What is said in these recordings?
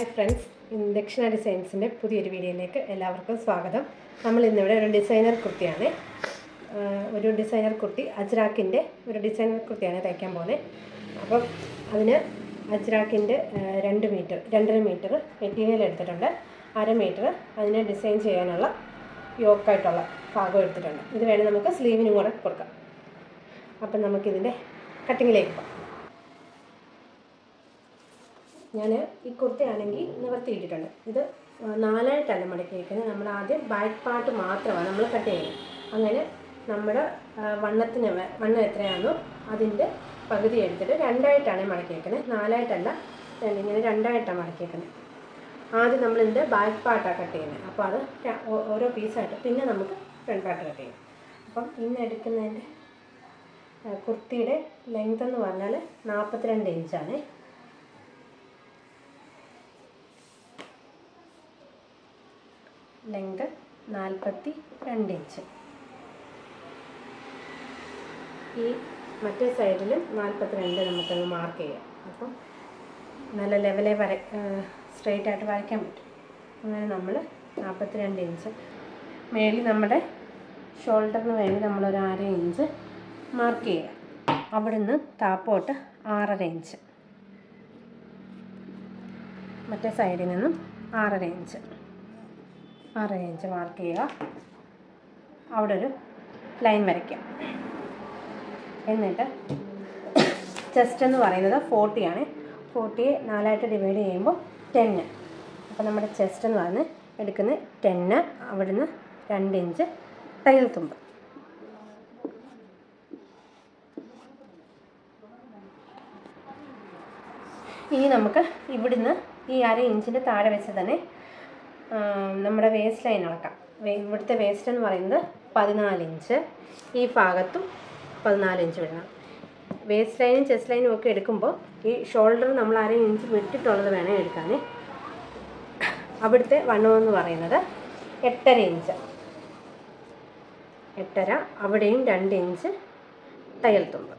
hi friends ദക്ഷിണ ഡിസൈൻസിൻ്റെ പുതിയൊരു വീഡിയോയിലേക്ക് എല്ലാവർക്കും സ്വാഗതം നമ്മൾ ഇന്നിവിടെ ഒരു ഡിസൈനർ കുർത്തിയാണ് ആഹ് ഒരു ഡിസൈനർ കുർത്തി അജ്രാക്കിൻ്റെ ഒരു ഡിസൈനർ കുർത്തിയാണ് തയ്ക്കാൻ പോകുന്നത് അപ്പം അതിന് അജ്രാക്കിൻ്റെ ആഹ് രണ്ട് മീറ്റർ രണ്ടര മീറ്റർ മെറ്റീരിയൽ എടുത്തിട്ടുണ്ട് അര മീറ്റർ അതിനെ ഡിസൈൻ ചെയ്യാനുള്ള യോക്കായിട്ടുള്ള ഭാഗം എടുത്തിട്ടുണ്ട് ഇത് വേണം നമുക്ക് സ്ലീവിനും കൂടെ കൊടുക്കാം അപ്പം നമുക്കിതിൻ്റെ കട്ടിങ്ങിലേക്ക് പോകാം ഞാൻ ഈ കുർത്തയാണെങ്കിൽ നിവർത്തിയിട്ടിട്ടുണ്ട് ഇത് നാലായിട്ടല്ല മടക്കി വയ്ക്കുന്നത് നമ്മൾ ആദ്യം ബാക്ക് പാർട്ട് മാത്രമാണ് നമ്മൾ കട്ട് ചെയ്യുന്നത് അങ്ങനെ നമ്മുടെ ആ, വണ്ണത്തിന് വേ- വണ്ണം എത്രയാണോ അതിൻ്റെ പകുതി എടുത്തിട്ട് രണ്ടായിട്ടാണ് മടക്കി വയ്ക്കുന്നത് നാലായിട്ടല്ല രണ്ട് ഇങ്ങനെ രണ്ടായിട്ടാണ് മടക്കി വയ്ക്കുന്നത് ആദ്യം നമ്മൾ ഇതിൻ്റെ ബാക്ക് പാർട്ടാണ് കട്ട് ചെയ്യുന്നത് അപ്പോൾ അത് ര- ഓ- ഓരോ പീസായിട്ട് പിന്നെ നമുക്ക് ഫ്രണ്ട് പാർട്ട് കട്ട് ചെയ്യും അപ്പം ഇന്ന് എടുക്കുന്നതിൻ്റെ ആ, കുർത്തിയുടെ ലെങ്ത് എന്ന് പറഞ്ഞാൽ നാൽപ്പത്തിരണ്ട് ഇഞ്ചാണ് ലെങ്ത് നാൽപ്പത്തി രണ്ട് ഇഞ്ച് ഈ മറ്റേ സൈഡിലും നാൽപ്പത്തിരണ്ട് നമുക്കത് മാർക്ക് ചെയ്യാം അപ്പം നല്ല ലെവലെ വര സ്ട്രെയിറ്റ് ആയിട്ട് വരയ്ക്കാൻ പറ്റും അങ്ങനെ നമ്മൾ നാൽപ്പത്തിരണ്ട് ഇഞ്ച് മേളിൽ നമ്മുടെ ഷോൾഡറിന് വേണ്ടി നമ്മളൊരു അര ഇഞ്ച് മാർക്ക് ചെയ്യുക അവിടുന്ന് താപ്പോട്ട് ആറര ഇഞ്ച് മറ്റേ സൈഡിൽ നിന്നും ആറര ഇഞ്ച് ആറര ഇഞ്ച് മാർക്ക് ചെയ്യുക അവിടെ ഒരു ലൈൻ വരയ്ക്കാം എന്നിട്ട് ചെസ്റ്റ് എന്ന് പറയുന്നത് ഫോർട്ടിയാണ് ഫോർട്ടിയെ നാലായിട്ട് ഡിവൈഡ് ചെയ്യുമ്പോൾ ടെന്ന് അപ്പോൾ നമ്മുടെ ചെസ്റ്റ് എന്ന് പറഞ്ഞ് എടുക്കുന്ന ടെന്ന് അവിടുന്ന് രണ്ട് ഇഞ്ച് തയ്യൽ തുമ്പ് ഇനി നമുക്ക് ഇവിടുന്ന് ഈ അര ഇഞ്ചിൻ്റെ താഴെ വെച്ച് തന്നെ ആ, നമ്മുടെ വേസ്റ്റ് ലൈൻ അളക്കാം വേ- ഇവിടുത്തെ വേസ്റ്റ് എന്ന് പറയുന്നത് പതിനാല് ഇഞ്ച് ഈ ഭാഗത്തും പതിനാല് ഇഞ്ച് വിടണം വേസ്റ്റ് ലൈനും ചെസ്റ്റ് ലൈനും ഒക്കെ എടുക്കുമ്പോൾ ഈ ഷോൾഡർ നമ്മൾ അര ഇഞ്ച് വിട്ടിട്ടുള്ളത് വേണേൽ എടുക്കാൻ അവിടുത്തെ വണ്ണം എന്ന് പറയുന്നത് എട്ടര ഇഞ്ച് എട്ടര അവിടെയും രണ്ട് ഇഞ്ച് തയ്യൽ തുമ്പ്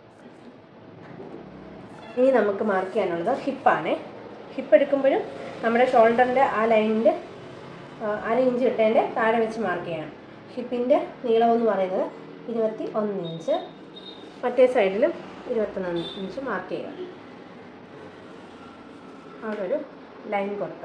ഇനി നമുക്ക് മാർക്ക് ചെയ്യാനുള്ളത് ഹിപ്പാണ് ഹിപ്പ് എടുക്കുമ്പോഴും നമ്മുടെ ഷോൾഡറിൻ്റെ ആ ലൈനിൻ്റെ അര ഇഞ്ച് ഇട്ടതിൻ്റെ താഴെ വെച്ച് മാർക്ക് ചെയ്യണം ഹിപ്പിൻ്റെ നീളം എന്ന് പറയുന്നത് ഇരുപത്തി ഒന്ന് ഇഞ്ച് മറ്റേ സൈഡിലും ഇരുപത്തൊന്ന് ഇഞ്ച് മാർക്ക് ചെയ്യുക അവിടെ ഒരു ലൈൻ കൊടുക്കുക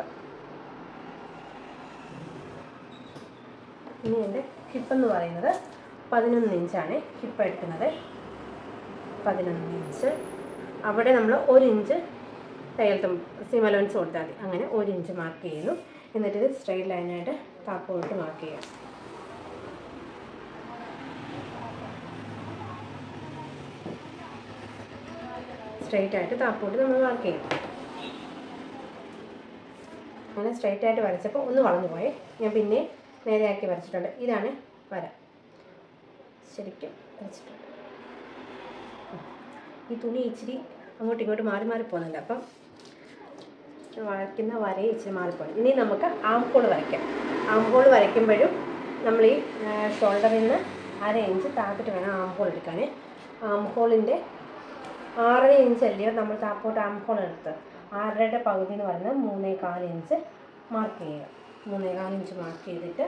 ഇനി എൻ്റെ ഹിപ്പ് എന്ന് പറയുന്നത് പതിനൊന്ന് ഇഞ്ചാണ് ഹിപ്പ് എടുക്കുന്നത് പതിനൊന്ന് ഇഞ്ച് അവിടെ നമ്മൾ ഒരു ഇഞ്ച് തയ്യൽ തും സീം അലവൻസ് കൊടുത്താൽ മതി അങ്ങനെ ഒരു ഇഞ്ച് മാർക്ക് ചെയ്യുന്നു എന്നിട്ട് ഇത് സ്ട്രെയിറ്റ് ലൈനായിട്ട് താപ്പോട്ട് മാർക്ക് ചെയ്യാം സ്ട്രെയിറ്റ് ആയിട്ട് താപ്പോട്ട് നമ്മൾ മാർക്ക് ചെയ്യും അങ്ങനെ സ്ട്രെയിറ്റ് ആയിട്ട് വരച്ചപ്പോൾ ഒന്ന് വളഞ്ഞു പോയേ ഞാൻ പിന്നെ നേരെയാക്കി വരച്ചിട്ടുണ്ട് ഇതാണ് വര ശരിക്കും വരച്ചിട്ടുണ്ട് ഈ തുണി ഇച്ചിരി അങ്ങോട്ടും ഇങ്ങോട്ടും മാറി മാറി പോകുന്നുണ്ട് അപ്പം വരയ്ക്കുന്ന വരയെ ഇച്ചിരി മാറിപ്പോയി ഇനി നമുക്ക് ആം ഹോൾ വരയ്ക്കാം ആം ഹോൾ വരയ്ക്കുമ്പോഴും നമ്മൾ ഈ ഷോൾഡറിൽ നിന്ന് അര ഇഞ്ച് താത്തിട്ട് വേണം ആം ഹോൾ എടുക്കാൻ ആം ഹോളിൻ്റെ ആറര ഇഞ്ച് അല്ലയോ നമ്മൾ താപ്പോട്ട് ആം ഹോൾ എടുത്ത് ആറരയുടെ പകുതി എന്ന് പറയുന്നത് മൂന്നേ കാൽ ഇഞ്ച് മാർക്ക് ചെയ്യുക മൂന്നേ കാൽ ഇഞ്ച് മാർക്ക് ചെയ്തിട്ട്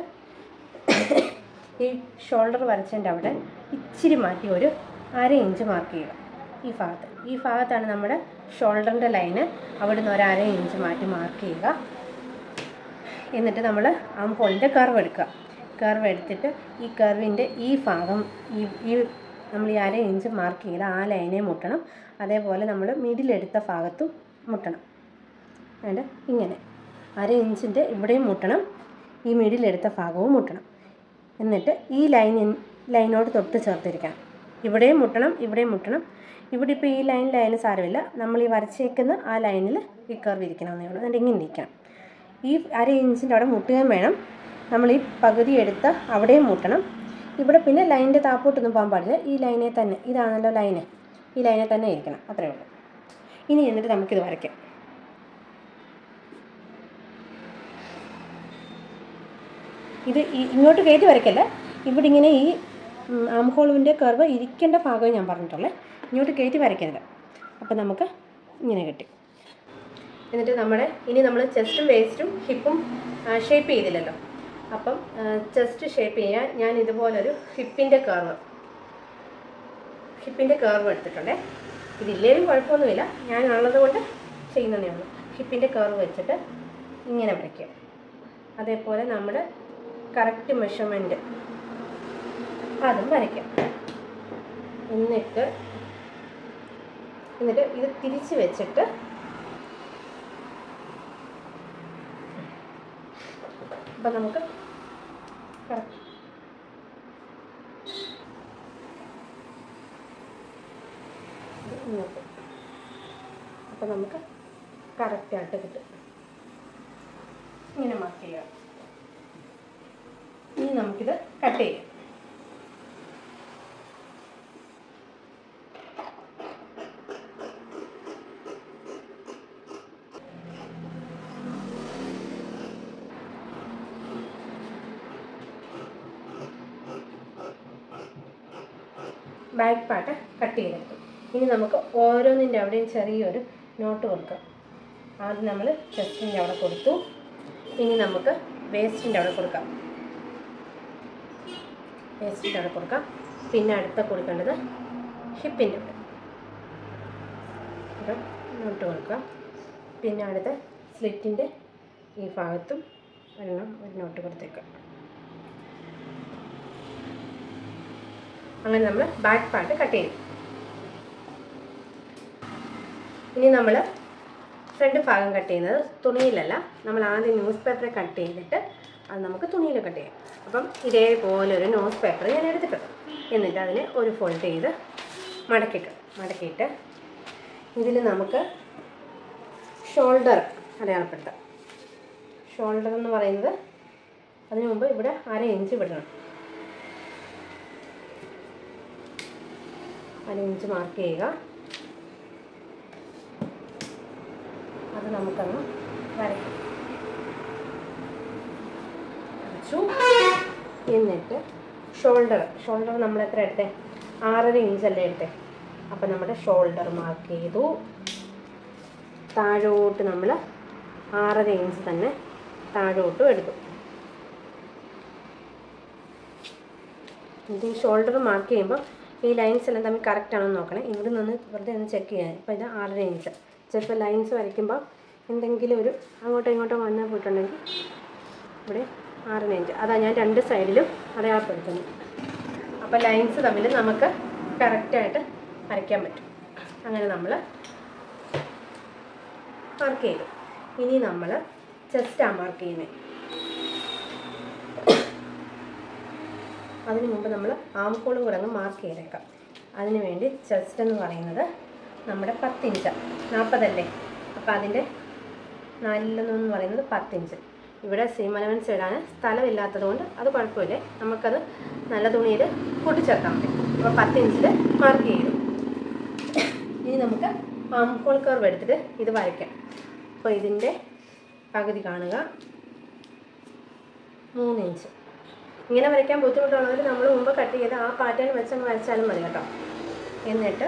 ഈ ഷോൾഡർ വരച്ചതിൻ്റെ അവിടെ ഇച്ചിരി മാറ്റി ഒരു അര ഇഞ്ച് മാർക്ക് ചെയ്യുക ഈ ഭാഗത്ത് ഈ ഭാഗത്താണ് നമ്മുടെ ഷോൾഡറിൻ്റെ ലൈന് അവിടുന്ന് ഒരു അര ഇഞ്ച് മാറ്റി മാർക്ക് ചെയ്യുക എന്നിട്ട് നമ്മൾ ആം ഹോളിൻ്റെ കർവ് എടുക്കുക കർവ് എടുത്തിട്ട് ഈ കർവിൻ്റെ ഈ ഭാഗം ഈ ഈ നമ്മൾ ഈ അര ഇഞ്ച് മാർക്ക് ചെയ്ത് ആ ലൈനെ മുട്ടണം അതേപോലെ നമ്മൾ മിഡിലെടുത്ത ഭാഗത്തും മുട്ടണം വേണ്ട ഇങ്ങനെ അര ഇഞ്ചിൻ്റെ ഇവിടെയും മുട്ടണം ഈ മിഡിലെടുത്ത ഭാഗവും മുട്ടണം എന്നിട്ട് ഈ ലൈൻ ലൈനോട് തൊട്ട് ചേർത്തിരിക്കണം ഇവിടെയും മുട്ടണം ഇവിടെയും മുട്ടണം ഇവിടെ ഇപ്പോൾ ഈ ലൈനിലായാലും സാരമില്ല നമ്മൾ ഈ വരച്ചേക്കുന്ന ആ ലൈനിൽ ഈ കർവ് ഇരിക്കണമെന്നേ ഉള്ളൂ എന്നിട്ട് ഇങ്ങനെ ഇരിക്കണം ഈ അര ഇഞ്ചിൻ്റെ അവിടെ മുട്ടുകയും വേണം നമ്മൾ ഈ പകുതി എടുത്ത് അവിടെയും മുട്ടണം ഇവിടെ പിന്നെ ലൈനിൻ്റെ താപ്പോട്ടൊന്നും പോകാൻ പാടില്ല ഈ ലൈനെ തന്നെ ഇതാണല്ലോ ലൈന് ഈ ലൈനെ തന്നെ ഇരിക്കണം അത്രയേ ഉള്ളൂ ഇനി എന്നിട്ട് നമുക്കിത് വരയ്ക്കാം ഇത് ഈ- ഇങ്ങോട്ട് കയറ്റി വരയ്ക്കല്ല ഇവിടെ ഇങ്ങനെ ഈ ആം ഹോളിൻ്റെ കർവ് ഇരിക്കേണ്ട ഭാഗമേ ഞാൻ പറഞ്ഞിട്ടുള്ളേ ഇങ്ങോട്ട് കയറ്റി വരയ്ക്കരുത് അപ്പോൾ നമുക്ക് ഇങ്ങനെ കിട്ടി എന്നിട്ട് നമ്മുടെ ഇനി നമ്മൾ ചെസ്റ്റും വേസ്റ്റും ഹിപ്പും ഷേപ്പ് ചെയ്തില്ലല്ലോ അപ്പം ചെസ്റ്റ് ഷേപ്പ് ചെയ്യാൻ ഞാൻ ഇതുപോലൊരു ഹിപ്പിൻ്റെ കർവ് ഹിപ്പിൻ്റെ കർവ് എടുത്തിട്ടുണ്ടേ ഇതില്ലേലും കുഴപ്പമൊന്നുമില്ല ഞാൻ ഉള്ളത് കൊണ്ട് ചെയ്യുന്നതേ ഉള്ളൂ ഹിപ്പിൻ്റെ കർവ് വെച്ചിട്ട് ഇങ്ങനെ വരയ്ക്കുക അതേപോലെ നമ്മുടെ കറക്റ്റ് മെഷർമെൻറ്റ് അതും വരയ്ക്കാം എന്നിട്ട് എന്നിട്ട് ഇത് തിരിച്ച് വെച്ചിട്ട് അപ്പം നമുക്ക് കറക്റ്റ് ഇങ്ങോട്ട് അപ്പം നമുക്ക് കറക്റ്റായിട്ട് കിട്ടും ഇങ്ങനെ മാർക്ക് ചെയ്യാം ഇനി നമുക്കിത് കട്ട് ചെയ്യാം ബാക്ക് പാർട്ട് കട്ട് ചെയ്തെടുത്തു ഇനി നമുക്ക് ഓരോന്നിൻ്റെ അവിടെയും ചെറിയൊരു നോട്ട് കൊടുക്കാം ആദ്യം നമ്മൾ ചെസ്റ്റിൻ്റെ അവിടെ കൊടുത്തു ഇനി നമുക്ക് വേസ്റ്റിൻ്റെ അവിടെ കൊടുക്കാം വേസ്റ്റിൻ്റെ അവിടെ കൊടുക്കാം പിന്നെ അടുത്ത കൊടുക്കേണ്ടത് ഹിപ്പിൻ്റെ അവിടെ ഒരു നോട്ട് കൊടുക്കാം പിന്നെ അടുത്ത സ്ലിറ്റിൻ്റെ ഈ ഭാഗത്തും ഒരെണ്ണം ഒരു നോട്ട് കൊടുത്തേക്കാം അങ്ങനെ നമ്മൾ ബാക്ക് പാർട്ട് കട്ട് ചെയ്യും ഇനി നമ്മൾ ഫ്രണ്ട് ഭാഗം കട്ട് ചെയ്യുന്നത് തുണിയിലല്ല നമ്മൾ ആദ്യം ന്യൂസ് പേപ്പർ കട്ട് ചെയ്തിട്ട് അത് നമുക്ക് തുണിയിൽ കട്ട് ചെയ്യാം അപ്പം ഇതേപോലെ ഒരു ന്യൂസ് പേപ്പർ ഞാൻ എടുത്തിട്ടുണ്ട് എന്നിട്ട് അതിനെ ഒരു ഫോൾഡ് ചെയ്ത് മടക്കിയിട്ട് മടക്കിയിട്ട് ഇതിൽ നമുക്ക് ഷോൾഡർ അടയാളപ്പെടുത്താം ഷോൾഡർ എന്ന് പറയുന്നത് അതിനു മുമ്പ് ഇവിടെ അര ഇഞ്ച് വിടണം അര ഇഞ്ച് മാർക്ക് ചെയ്യുക അത് നമുക്കങ്ങ് വരയ്ക്കാം വരച്ചു എന്നിട്ട് ഷോൾഡർ ഷോൾഡർ നമ്മൾ എത്ര എടുത്തേ ആറര ഇഞ്ചല്ലേ എടുത്തേ അപ്പം നമ്മുടെ ഷോൾഡർ മാർക്ക് ചെയ്തു താഴോട്ട് നമ്മൾ ആറര ഇഞ്ച് തന്നെ താഴോട്ടും എടുത്തു ഇത് ഈ ഷോൾഡർ മാർക്ക് ചെയ്യുമ്പോൾ ഈ ലൈൻസ് എല്ലാം തമ്മിൽ കറക്റ്റ് ആണെന്ന് നോക്കണേ ഇവിടെ നിന്ന് വെറുതെ ഒന്ന് ചെക്ക് ചെയ്യാൻ ഇപ്പോൾ ഇത് ആറര ഇഞ്ച് ചിലപ്പോൾ ലൈൻസ് വരയ്ക്കുമ്പോൾ എന്തെങ്കിലും ഒരു അങ്ങോട്ടോ ഇങ്ങോട്ടോ വന്നു പോയിട്ടുണ്ടെങ്കിൽ ഇവിടെ ആറര ഇഞ്ച് അതാ ഞാൻ രണ്ട് സൈഡിലും അടയാളപ്പെടുത്തുന്നു അപ്പോൾ ലൈൻസ് തമ്മിൽ നമുക്ക് കറക്റ്റായിട്ട് വരയ്ക്കാൻ പറ്റും അങ്ങനെ നമ്മൾ മാർക്ക് ചെയ്തു ഇനി നമ്മൾ ചെസ്റ്റാണ് മാർക്ക് ചെയ്യുന്നത് അതിന് മുമ്പ് നമ്മൾ ആം ഹോളും കൂടെ അങ്ങ് മാർക്ക് ചെയ്തേക്കാം അതിന് വേണ്ടി ചെസ്റ്റ് എന്ന് പറയുന്നത് നമ്മുടെ പത്തിഞ്ച് നാൽപ്പതല്ലേ അപ്പോൾ അതിൻ്റെ നാലിലെന്ന് പറയുന്നത് പത്തിഞ്ച് ഇവിടെ സീം അലവൻസ് ഇടാൻ സ്ഥലമില്ലാത്തത് കൊണ്ട് അത് കുഴപ്പമില്ല നമുക്കത് നല്ല തുണിയിൽ കൂട്ടിച്ചേർക്കാൻ പറ്റും അപ്പോൾ പത്തിഞ്ചിൽ മാർക്ക് ചെയ്തു ഇനി നമുക്ക് ആം ഹോൾ കർവ് എടുത്തിട്ട് ഇത് വരയ്ക്കാം അപ്പോൾ ഇതിൻ്റെ പകുതി കാണുക മൂന്ന് ഇഞ്ച് ഇങ്ങനെ വരയ്ക്കാൻ ബുദ്ധിമുട്ടുള്ളവർ നമ്മൾ മുമ്പ് കട്ട് ചെയ്ത് ആ പാറ്റേൺ വെച്ചങ്ങ് വരച്ചാലും മതി കേട്ടോ എന്നിട്ട്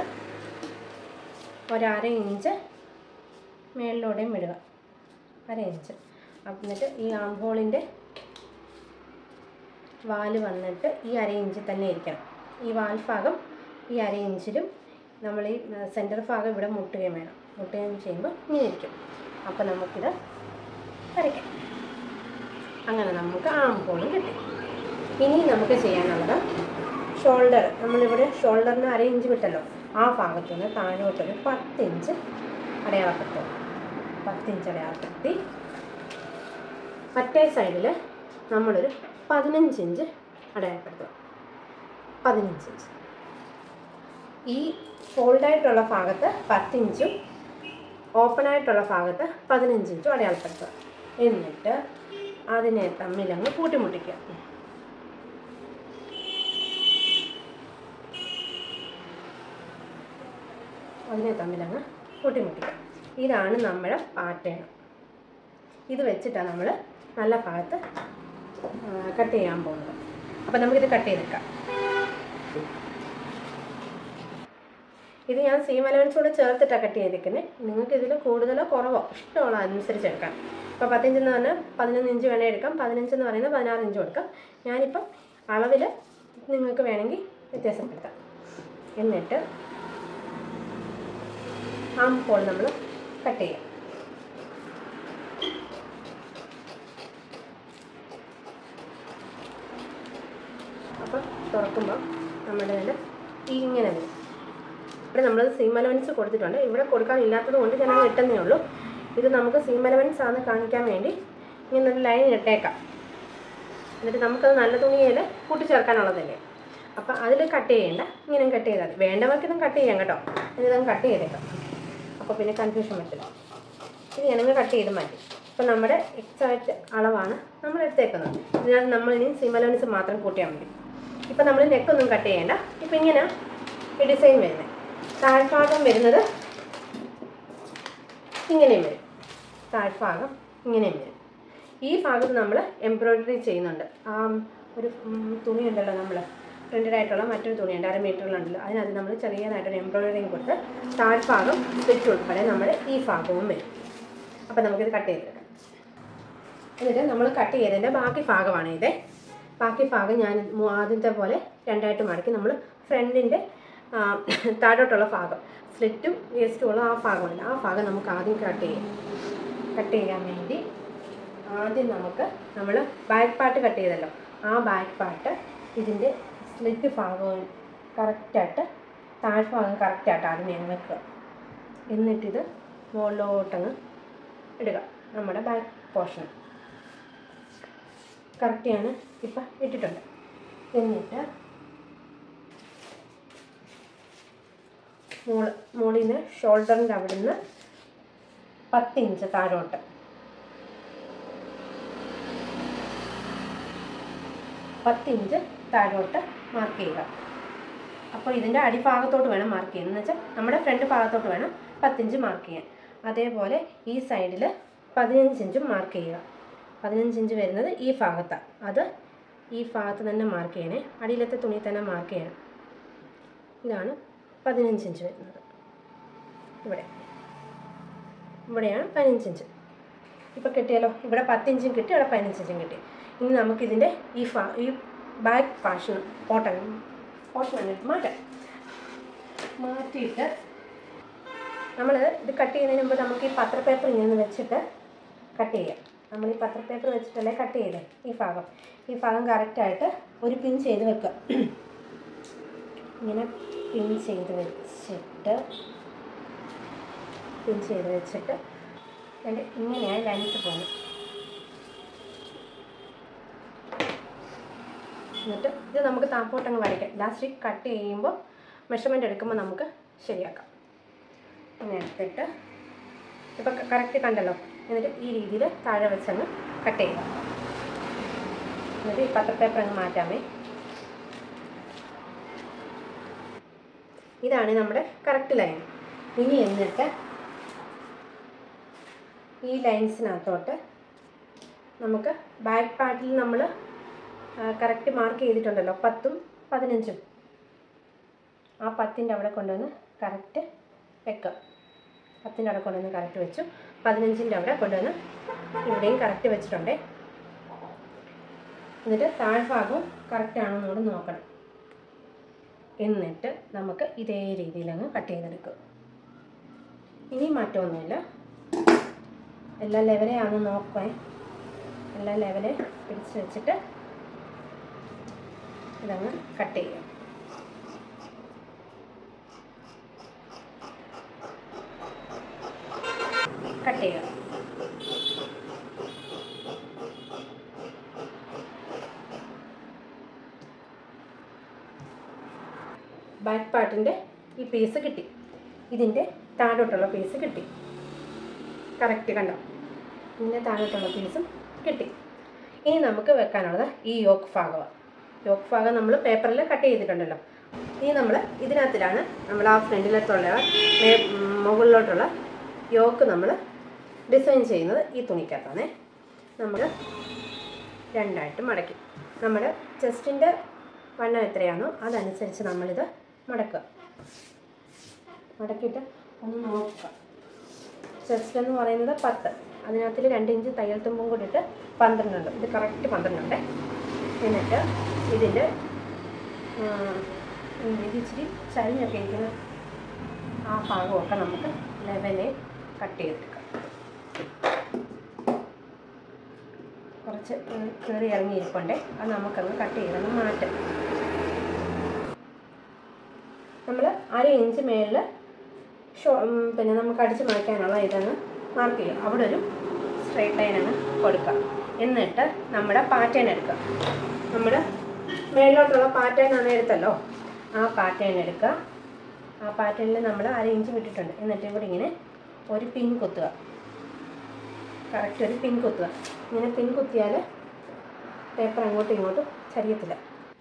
ഒരര ഇഞ്ച് മേളിലൂടെയും ഇടുക അര ഇഞ്ച് അപ്പം എന്നിട്ട് ഈ ആം ഹോളിൻ്റെ വാല് വന്നിട്ട് ഈ അര ഇഞ്ചിൽ തന്നെ ഇരിക്കണം ഈ വാൽ ഭാഗം ഈ അര ഇഞ്ചിലും നമ്മൾ ഈ സെൻറ്റർ ഭാഗം ഇവിടെ മുട്ടുകയും വേണം മുട്ടുകയും ചെയ്യുമ്പോൾ ഇങ്ങനെ ഇരിക്കും അപ്പോൾ നമുക്കിത് വരയ്ക്കാം അങ്ങനെ നമുക്ക് ആം ഹോളും കിട്ടി ഇനി നമുക്ക് ചെയ്യാനുള്ളത് ഷോൾഡർ നമ്മളിവിടെ ഷോൾഡറിന് അര ഇഞ്ച് വിട്ടല്ലോ ആ ഭാഗത്തു നിന്ന് താഴോട്ടൊരു പത്ത് ഇഞ്ച് അടയാളപ്പെടുത്തും പത്ത് ഇഞ്ച് അടയാളപ്പെടുത്തി മറ്റേ സൈഡിൽ നമ്മളൊരു പതിനഞ്ച് ഇഞ്ച് അടയാളപ്പെടുത്തുക പതിനഞ്ച് ഇഞ്ച് ഈ ഫോൾഡായിട്ടുള്ള ഭാഗത്ത് പത്തിഞ്ചും ഓപ്പൺ ആയിട്ടുള്ള ഭാഗത്ത് പതിനഞ്ച് ഇഞ്ചും അടയാളപ്പെടുത്തുക എന്നിട്ട് അതിനെ തമ്മിലങ്ങ് കൂട്ടിമുട്ടിക്കുക അതിനെ തമ്മിലങ്ങ് കൂട്ടിമുട്ടിക്കുക ഇതാണ് നമ്മുടെ പാറ്റേൺ ഇത് വെച്ചിട്ടാണ് നമ്മൾ നല്ല ഭാഗത്ത് കട്ട് ചെയ്യാൻ പോകുന്നത് അപ്പം നമുക്കിത് കട്ട് ചെയ്തെടുക്കാം ഇത് ഞാൻ സീം അലവൻസ് കൂടെ ചേർത്തിട്ടാണ് കട്ട് ചെയ്തിരിക്കുന്നത് നിങ്ങൾക്ക് ഇതിൽ കൂടുതലോ കുറവോ ഇഷ്ടമുള്ള അനുസരിച്ച് എടുക്കാം ഇപ്പോൾ പത്തിഞ്ചെന്ന് പറഞ്ഞാൽ പതിനൊന്ന് ഇഞ്ച് വേണേൽ എടുക്കാം പതിനഞ്ചെന്ന് പറയുന്നത് പതിനാറ് ഇഞ്ച് കൊടുക്കാം ഞാനിപ്പം അളവിൽ നിങ്ങൾക്ക് വേണമെങ്കിൽ വ്യത്യാസപ്പെടുത്താം എന്നിട്ട് ആം ഹോൾ നമ്മൾ കട്ട് ചെയ്യാം അപ്പോൾ തുറക്കുമ്പോൾ നമ്മുടെ ഇതിൽ ഇങ്ങനെ വരും ഇവിടെ നമ്മൾ സീം അലവൻസ് കൊടുത്തിട്ടുണ്ട് ഇവിടെ കൊടുക്കാനില്ലാത്തത് കൊണ്ട് ഞാൻ അത് ഇട്ടെന്നേ ഉള്ളൂ ഇത് നമുക്ക് സീം അലവൻസ് ആണെന്ന് കാണിക്കാൻ വേണ്ടി ഇങ്ങനെ ഒരു ലൈൻ ഇട്ടേക്കാം എന്നിട്ട് നമുക്കത് നല്ല തുണിയിൽ കൂട്ടിച്ചേർക്കാനുള്ളതല്ലേ അപ്പോൾ അതിൽ കട്ട് ചെയ്യേണ്ട ഇങ്ങനെ കട്ട് ചെയ്താൽ മതി വേണ്ടവർക്ക് ഇതും കട്ട് ചെയ്യാം കേട്ടോ ഇതൊന്നും കട്ട് ചെയ്തേക്കാം അപ്പോൾ പിന്നെ കൺഫ്യൂഷൻ പറ്റില്ല ഇത് ഞാനങ്ങ് കട്ട് ചെയ്ത് മാറ്റി അപ്പോൾ നമ്മുടെ എക്സാക്റ്റ് അളവാണ് നമ്മൾ എടുത്തേക്കുന്നത് ഇതിനകത്ത് നമ്മൾ ഇനി സിമലൻസ് മാത്രം കൂട്ടിയാൽ മതി ഇപ്പം നമ്മൾ നെക്കൊന്നും കട്ട് ചെയ്യേണ്ട ഇപ്പം ഇങ്ങനെ ഈ ഡിസൈൻ വരുന്നത് താഴ്ഭാഗം വരുന്നത് ഇങ്ങനെയും വരും താഴ്ഭാഗം ഇങ്ങനെയും വരും ഈ ഭാഗത്ത് നമ്മൾ എംബ്രോയിഡറി ചെയ്യുന്നുണ്ട് ആ ഒരു ഉം, തുണിയുണ്ടല്ലോ നമ്മൾ പ്രിൻ്റഡ് ആയിട്ടുള്ള മറ്റൊരു തുണിയുണ്ട് അര മീറ്ററിലുണ്ടല്ലോ അതിനകത്ത് നമ്മൾ ചെറിയതായിട്ടൊരു എംബ്രോയിഡറിയും കൊടുത്ത് താഴ്ഭാഗം സ്റ്റിച്ച് ഉൾപ്പെടെ നമ്മൾ ഈ ഭാഗവും വരും അപ്പം നമുക്കിത് കട്ട് ചെയ്തെടുക്കാം എന്നിട്ട് നമ്മൾ കട്ട് ചെയ്തതിൻ്റെ ബാക്കി ഭാഗമാണ് ഇത് ബാക്കി ഭാഗം ഞാൻ മു- ആദ്യത്തെ പോലെ രണ്ടായിട്ട് മടക്കി നമ്മൾ ഫ്രണ്ടിൻ്റെ താഴോട്ടുള്ള ഭാഗം സ്ലിറ്റും വേസ്റ്റും ഉള്ള ആ ഭാഗമുണ്ട് ആ ഭാഗം നമുക്ക് ആദ്യം കട്ട് ചെയ്യാം കട്ട് ചെയ്യാൻ വേണ്ടി ആദ്യം നമുക്ക് നമ്മൾ ബാക്ക് പാർട്ട് കട്ട് ചെയ്തല്ലോ ആ ബാക്ക് പാർട്ട് ഇതിൻ്റെ സ്ലിറ്റ് ഭാഗവും കറക്റ്റായിട്ട് താഴ്ഭാഗം കറക്റ്റായിട്ട് ആദ്യം ഞാൻ വെക്കുക എന്നിട്ടിത് മുകളിലോട്ടങ്ങ് ഇടുക നമ്മുടെ ബാക്ക് പോർഷൻ കറക്റ്റ് ഞാൻ ഇപ്പം ഇട്ടിട്ടുണ്ട് എന്നിട്ട് മോള് മോളിൽ നിന്ന് ഷോൾഡറിൻ്റെ അവിടെ നിന്ന് പത്ത് ഇഞ്ച് താഴോട്ട് പത്ത് ഇഞ്ച് താഴോട്ട് മാർക്ക് ചെയ്യുക അപ്പോൾ ഇതിൻ്റെ അടിഭാഗത്തോട്ട് വേണം മാർക്ക് ചെയ്യാൻ എന്ന് വെച്ചാൽ നമ്മുടെ ഫ്രണ്ട് ഭാഗത്തോട്ട് വേണം പത്തിഞ്ച് മാർക്ക് ചെയ്യാൻ അതേപോലെ ഈ സൈഡിൽ പതിനഞ്ച് ഇഞ്ചും മാർക്ക് ചെയ്യുക പതിനഞ്ച് ഇഞ്ച് വരുന്നത് ഈ ഭാഗത്താണ് അത് ഈ ഭാഗത്ത് തന്നെ മാർക്ക് ചെയ്യണേ അടിയിലത്തെ തുണി തന്നെ മാർക്ക് ചെയ്യണം ഇതാണ് പതിനഞ്ച് ഇഞ്ച് വരുന്നത് ഇവിടെ ഇവിടെയാണ് പതിനഞ്ച് ഇഞ്ച് ഇപ്പോൾ കിട്ടിയല്ലോ ഇവിടെ പത്തിഞ്ചും കിട്ടി ഇവിടെ പതിനഞ്ച് ഇഞ്ചും കിട്ടി ഇനി നമുക്കിതിൻ്റെ ഈ ഫാ ഈ ബാക്ക് ഫാഷൻ പോട്ടൻ പോർഷൻ അങ്ങോട്ട് മാറ്റാം മാറ്റിയിട്ട് നമ്മൾ ഇത് കട്ട് ചെയ്യുന്നതിന് മുമ്പ് നമുക്ക് ഈ പത്ര പേപ്പർ ഇങ്ങനെ വെച്ചിട്ട് കട്ട് ചെയ്യാം നമ്മൾ ഈ പത്ര പേപ്പർ വെച്ചിട്ടല്ലേ കട്ട് ചെയ്തേ ഈ ഭാഗം ഈ ഭാഗം കറക്റ്റായിട്ട് ഒരു പിൻ ചെയ്ത് വെക്കുക ഇങ്ങനെ പിൻ ചെയ്ത് വെച്ചിട്ട് പിൻ ചെയ്ത് വെച്ചിട്ട് എന്നിട്ട് ഇങ്ങനെയാണ് ലൈൻസ് പോകുന്നത് എന്നിട്ട് ഇത് നമുക്ക് താപ്പോട്ടങ്ങ് വരയ്ക്കാം ലാസ്റ്റ് കട്ട് ചെയ്യുമ്പോൾ മെഷർമെൻ്റ് എടുക്കുമ്പോൾ നമുക്ക് ശരിയാക്കാം ഇങ്ങനെ എടുത്തിട്ട് ഇപ്പം കറക്റ്റ് കണ്ടല്ലോ എന്നിട്ട് ഈ രീതിയിൽ താഴെ വെച്ചങ്ങ് കട്ട് ചെയ്യുക എന്നിട്ട് ഈ പത്ര പേപ്പർ അങ്ങ് മാറ്റാമേ ഇതാണ് നമ്മുടെ കറക്റ്റ് ലൈൻ ഇനി എന്നിട്ട് ഈ ലൈൻസിനകത്തോട്ട് നമുക്ക് ബാക്ക് പാർട്ടിൽ നമ്മൾ കറക്റ്റ് മാർക്ക് ചെയ്തിട്ടുണ്ടല്ലോ പത്തും പതിനഞ്ചും ആ പത്തിൻ്റെ അവിടെ കൊണ്ടുവന്ന് കറക്റ്റ് വെക്കുക പത്തിൻ്റെ അവിടെ കൊണ്ടുവന്ന് കറക്റ്റ് വെച്ചു പതിനഞ്ചിൻ്റെ അവിടെ കൊണ്ടുവന്ന് ഇവിടെയും കറക്റ്റ് വെച്ചിട്ടുണ്ടേ എന്നിട്ട് താഴ്ഭാഗവും കറക്റ്റ് ആണോ എന്നുകൂടെ നോക്കണം എന്നിട്ട് നമുക്ക് ഇതേ രീതിയിൽ അങ്ങ് കട്ട് ചെയ്തെടുക്കും ഇനി മാറ്റമൊന്നുമില്ല എല്ലാ ലെവലെയാണെന്ന് നോക്കേ എല്ലാ ലെവലെ പിടിച്ച് വെച്ചിട്ട് ഇതങ്ങ് കട്ട് ചെയ്യാം കട്ട് ചെയ്യുക ബാക്ക് പാർട്ടിൻ്റെ ഈ പീസ് കിട്ടി ഇതിൻ്റെ താഴോട്ടുള്ള പീസ് കിട്ടി കറക്റ്റ് കണ്ടോ ഇതിൻ്റെ താഴോട്ടുള്ള പീസും കിട്ടി ഇനി നമുക്ക് വെക്കാനുള്ളത് ഈ യോക്ക് ഭാഗമാണ് യോക്ക് ഭാഗം നമ്മൾ പേപ്പറിൽ കട്ട് ചെയ്തിട്ടുണ്ടല്ലോ ഇനി നമ്മൾ ഇതിനകത്തിലാണ് നമ്മൾ ആ ഫ്രണ്ടിലത്തുള്ള മേ- ഉം, മുകളിലോട്ടുള്ള യോക്ക് നമ്മൾ ഡിസൈൻ ചെയ്യുന്നത് ഈ തുണിക്കകത്താണേ നമ്മൾ രണ്ടായിട്ട് മടക്കി നമ്മുടെ ചെസ്റ്റിൻ്റെ വണ്ണം എത്രയാണോ അതനുസരിച്ച് നമ്മളിത് മടക്കുക മടക്കിയിട്ട് ഒന്ന് നോക്കുക ചെസ്റ്റ് എന്ന് പറയുന്നത് പത്ത് അതിനകത്തിൽ രണ്ട് ഇഞ്ച് തയ്യൽ തുമ്പും കൂടി ഇട്ട് പന്ത്രണ്ടുണ്ട് ഇത് കറക്റ്റ് പന്ത്രണ്ടുണ്ട് എന്നിട്ട് ഇതിൻ്റെ ഇത് ഇച്ചിരി ചരിഞ്ഞൊക്കെ ഇരിക്കുന്ന ആ ഭാഗമൊക്കെ നമുക്ക് ലെവലെ കട്ട് ചെയ്തെടുക്കാം കുറച്ച് കയറി ഇറങ്ങിയിരിപ്പുണ്ടേ അത് നമുക്കങ്ങ് കട്ട് ചെയ്തൊന്ന് മാറ്റാം നമ്മൾ അര ഇഞ്ച് മേളിൽ ഷോ ഉം, പിന്നെ നമുക്ക് അടിച്ച് മാറ്റാനുള്ള ഇതങ്ങ് മാർക്ക് ചെയ്യും അവിടെ ഒരു സ്ട്രൈറ്റ് ലൈൻ അങ്ങ് കൊടുക്കാം എന്നിട്ട് നമ്മുടെ പാറ്റേൺ എടുക്കുക നമ്മുടെ മേളിലോട്ടുള്ള പാറ്റേൺ ആണ് എടുത്തല്ലോ ആ പാറ്റേൺ എടുക്കുക ആ പാറ്റേണിൽ നമ്മൾ അര ഇഞ്ച് വിട്ടിട്ടുണ്ട് എന്നിട്ട് ഇവിടെ ഇങ്ങനെ ഒരു പിൻ കുത്തുക കറക്റ്റ് ഒരു പിൻ കുത്തുക ഇങ്ങനെ പിൻ കുത്തിയാൽ പേപ്പർ അങ്ങോട്ടും ഇങ്ങോട്ടും ചരിയത്തില്ല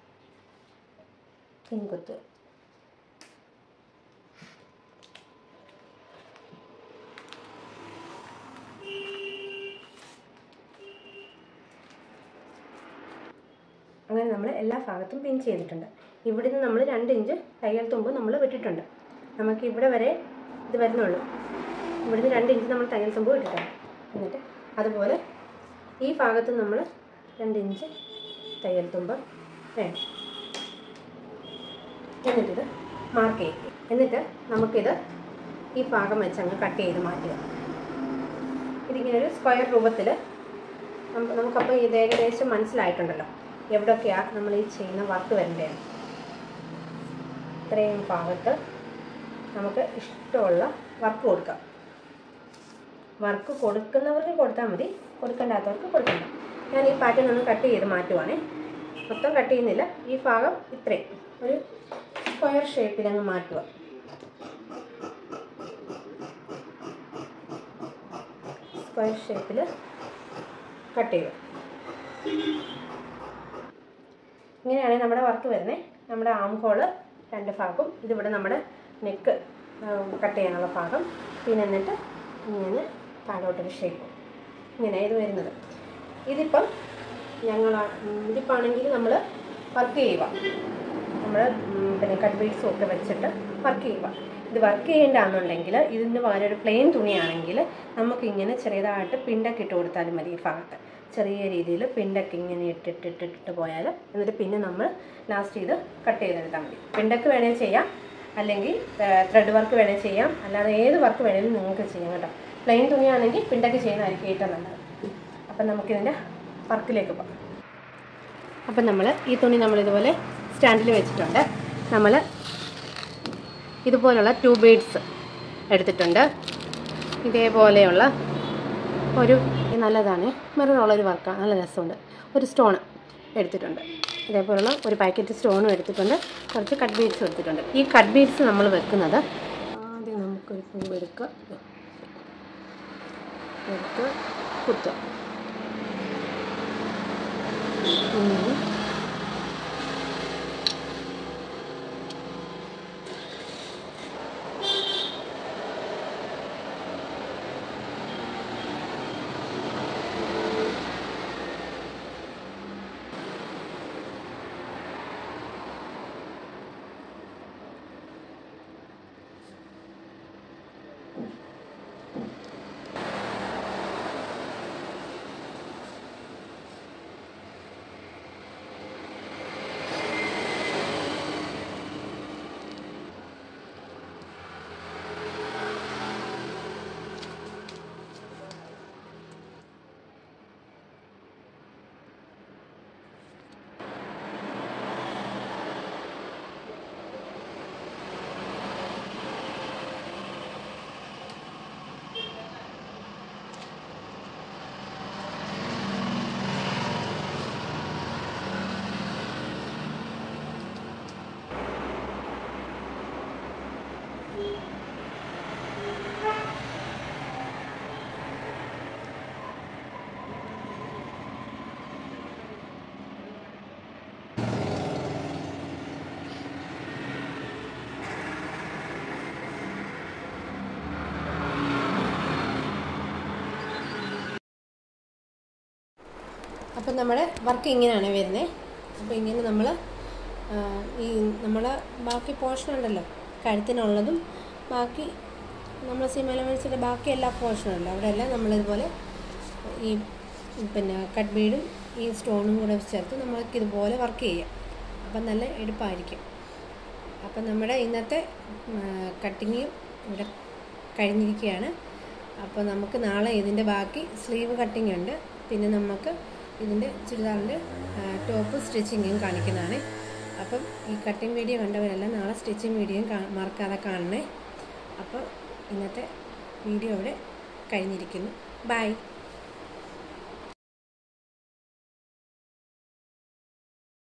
പിൻ കുത്തുക അങ്ങനെ നമ്മൾ എല്ലാ ഭാഗത്തും പിൻ ചെയ്തിട്ടുണ്ട് ഇവിടുന്ന് നമ്മൾ രണ്ട് ഇഞ്ച് തയ്യൽ തുമ്പ് നമ്മൾ വിട്ടിട്ടുണ്ട് നമുക്ക് ഇവിടെ വരെ ഇത് വരുന്നുള്ളൂ ഇവിടുന്ന് രണ്ട് ഇഞ്ച് നമ്മൾ തയ്യൽ തുമ്പ് വിട്ടിട്ടുണ്ട് എന്നിട്ട് അതുപോലെ ഈ ഭാഗത്ത് നമ്മൾ രണ്ട് ഇഞ്ച് തയ്യൽ തുമ്പ് വേണം എന്നിട്ടിത് മാർക്ക് ചെയ്യും എന്നിട്ട് നമുക്കിത് ഈ ഭാഗം വെച്ച് അങ്ങ് കട്ട് ചെയ്ത് മാറ്റുക ഇതിങ്ങനെ ഒരു സ്ക്വയർ രൂപത്തിൽ നമുക്കപ്പോൾ ഇത് ഏകദേശം മനസ്സിലായിട്ടുണ്ടല്ലോ എവിടെയൊക്കെയാണ് നമ്മൾ ഈ ചെയ്യുന്ന വർക്ക് വരേണ്ടതെന്ന് ഇത്രയും ഭാഗത്ത് നമുക്ക് ഇഷ്ടമുള്ള വർക്ക് കൊടുക്കാം വർക്ക് കൊടുക്കുന്നവർക്ക് കൊടുത്താൽ മതി കൊടുക്കേണ്ടാത്തവർക്ക് കൊടുക്കണ്ട ഞാൻ ഈ പാറ്റേൺ ഒന്ന് കട്ട് ചെയ്ത് മാറ്റുവാണേ മൊത്തം കട്ട് ചെയ്യുന്നില്ല ഈ ഭാഗം ഇത്രയും ഒരു സ്ക്വയർ ഷേപ്പിൽ അങ്ങ് മാറ്റുക സ്ക്വയർ ഷേപ്പിൽ കട്ട് ചെയ്യുക ഇങ്ങനെയാണ് നമ്മുടെ വർക്ക് വരുന്നത് നമ്മുടെ ആം ഹോള് രണ്ട് ഭാഗവും ഇതിവിടെ നമ്മുടെ നെക്ക് കട്ട് ചെയ്യാനുള്ള ഭാഗം പിന്നെ എന്നിട്ട് ഇങ്ങനെ താഴോട്ടൊരു ഷേപ്പ് ഇങ്ങനെ ഇത് വരുന്നത് ഇതിപ്പം ഞങ്ങൾ ഇതിപ്പോൾ ആണെങ്കിൽ നമ്മൾ വർക്ക് ചെയ്യുക നമ്മൾ പിന്നെ കട്ട് ബീഡ്സും ഒക്കെ വെച്ചിട്ട് വർക്ക് ചെയ്യുക ഇത് വർക്ക് ചെയ്യേണ്ടതാണെന്നുണ്ടെങ്കിൽ ഇതിന് പകരം ഒരു പ്ലെയിൻ തുണിയാണെങ്കിൽ നമുക്കിങ്ങനെ ചെറിയതായിട്ട് പിണ്ടൊക്കെ ഇട്ട് കൊടുത്താലും മതി ഈ ഭാഗത്ത് ചെറിയ രീതിയിൽ പിണ്ടൊക്കെ ഇങ്ങനെ ഇട്ടിട്ടിട്ടിട്ട് പോയാൽ എന്നിട്ട് പിന്നെ നമ്മൾ ലാസ്റ്റ് ഇത് കട്ട് ചെയ്തെടുത്താൽ മതി പിണ്ടൊക്കെ വേണേൽ ചെയ്യാം അല്ലെങ്കിൽ ത്രെഡ് വർക്ക് വേണേൽ ചെയ്യാം അല്ലാതെ ഏത് വർക്ക് വേണേലും നിങ്ങൾക്ക് ചെയ്യാം കേട്ടോ പ്ലെയിൻ തുണിയാണെങ്കിൽ പിണ്ടൊക്കെ ചെയ്യുന്നതായിരിക്കും ഏറ്റവും നല്ലത് അപ്പം നമുക്കിതിൻ്റെ വർക്കിലേക്ക് പോകാം അപ്പം നമ്മൾ ഈ തുണി നമ്മൾ ഇതുപോലെ സ്റ്റാൻഡിൽ വെച്ചിട്ടുണ്ട് നമ്മൾ ഇതുപോലുള്ള ടു ബീഡ്സ് എടുത്തിട്ടുണ്ട് ഇതേപോലെയുള്ള ഒരു ഇത് നല്ലതാണ് മെറുള്ളൊരു വർക്കാണ് നല്ല രസമുണ്ട് ഒരു സ്റ്റോൺ എടുത്തിട്ടുണ്ട് ഇതേപോലുള്ള ഒരു പാക്കറ്റ് സ്റ്റോണും എടുത്തിട്ടുണ്ട് കുറച്ച് കട്ട് ബീഡ്സും എടുത്തിട്ടുണ്ട് ഈ കട്ട് ബീഡ്സ് നമ്മൾ വെക്കുന്നത് ആദ്യം നമുക്കൊരു പൂവ് എടുക്കുക എടുത്ത് കുത്തുക ഇങ്ങനെ അപ്പം നമ്മുടെ വർക്ക് ഇങ്ങനെയാണ് വരുന്നത് അപ്പോൾ ഇങ്ങനെ നമ്മൾ ഈ നമ്മൾ ബാക്കി പോർഷൻ ഉണ്ടല്ലോ കഴുത്തിനുള്ളതും ബാക്കി നമ്മൾ സീം എലമെൻസിൻ്റെ ബാക്കി എല്ലാ പോർഷനും ഉണ്ട് അവിടെയെല്ലാം നമ്മളിതുപോലെ ഈ പിന്നെ കട്ട് ബീഡും ഈ സ്റ്റോണും കൂടെ ചേർത്ത് നമ്മൾക്ക് ഇതുപോലെ വർക്ക് ചെയ്യാം അപ്പം നല്ല എളുപ്പമായിരിക്കും അപ്പം നമ്മുടെ ഇന്നത്തെ കട്ടിങ്ങും ഇവിടെ കഴിഞ്ഞിരിക്കുകയാണ് അപ്പോൾ നമുക്ക് നാളെ ഇതിൻ്റെ ബാക്കി സ്ലീവ് കട്ടിംഗ് ഉണ്ട് പിന്നെ നമുക്ക് ഇതിൻ്റെ ചുരിദാറിൻ്റെ ടോപ്പ് സ്റ്റിച്ചിങ്ങും കാണിക്കുന്നതാണ് അപ്പം ഈ കട്ടിങ് വീഡിയോ കണ്ടവരെല്ലാം നാളെ സ്റ്റിച്ചിങ് വീഡിയോയും കാ മറക്കാതെ കാണണേ അപ്പോൾ ഇന്നത്തെ വീഡിയോ ഇവിടെ കഴിഞ്ഞിരിക്കുന്നു ബൈ